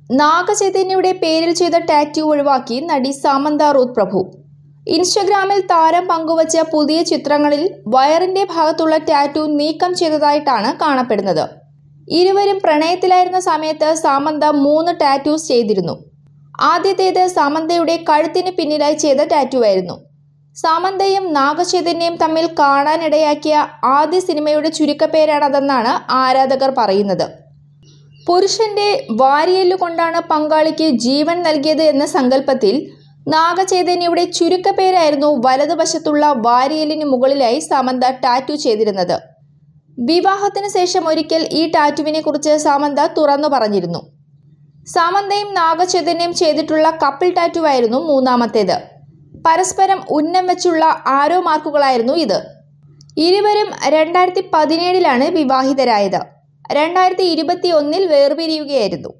നാഗചൈതന്യയുടെ പേരിൽ ചെയ്ത ടാറ്റു ഒഴിവാക്കി നടി സാമന്ത റൂത്ത് പ്രഭു ഇൻസ്റ്റഗ്രാമിൽ താരം പങ്കുവച്ച പുതിയ ചിത്രങ്ങളിൽ വയറിന്റെ ഭാഗത്തുള്ള ടാറ്റു നീക്കം ചെയ്തതായിട്ടാണ് കാണപ്പെടുന്നത് ഇരുവരും പ്രണയത്തിലായിരുന്ന സമയത്ത് സാമന്ത മൂന്ന് ടാറ്റൂസ് ചെയ്തിരുന്നു ആദ്യത്തേത് സാമന്തയുടെ കഴുത്തിന് പിന്നിലായി ചെയ്ത ടാറ്റുവായിരുന്നു സാമന്തയും നാഗചൈതന്യയും തമ്മിൽ കാണാനിടയാക്കിയ ആദ്യ സിനിമയുടെ ചുരുക്കപ്പേരാണതെന്നാണ് ആരാധകർ പറയുന്നത് പുരുഷന്റെ വാരിയെല്ലു കൊണ്ടാണ് പങ്കാളിക്ക് ജീവൻ നൽകിയത് എന്ന സങ്കല്പത്തിൽ നാഗചൈതന്യയുടെ ചുരുക്കപ്പേരായിരുന്നു വലതുവശത്തുള്ള വാരിയെല്ലിന് മുകളിലായി സമന്ത ടാറ്റു ചെയ്തിരുന്നത് വിവാഹത്തിന് ശേഷം ഒരിക്കൽ ഈ ടാറ്റുവിനെ കുറിച്ച് സാമന്ത തുറന്നു പറഞ്ഞിരുന്നു സാമന്തയും നാഗചൈതന്യം ചെയ്തിട്ടുള്ള കപ്പിൾ ടാറ്റുവായിരുന്നു മൂന്നാമത്തേത് പരസ്പരം ഉന്നം വെച്ചുള്ള ആരോ മാർക്കുകളായിരുന്നു ഇത് ഇരുവരും രണ്ടായിരത്തി പതിനേഴിലാണ് വിവാഹിതരായത് രണ്ടായിരത്തി ഇരുപത്തി ഒന്നിൽ വേർപിരിയുകയായിരുന്നു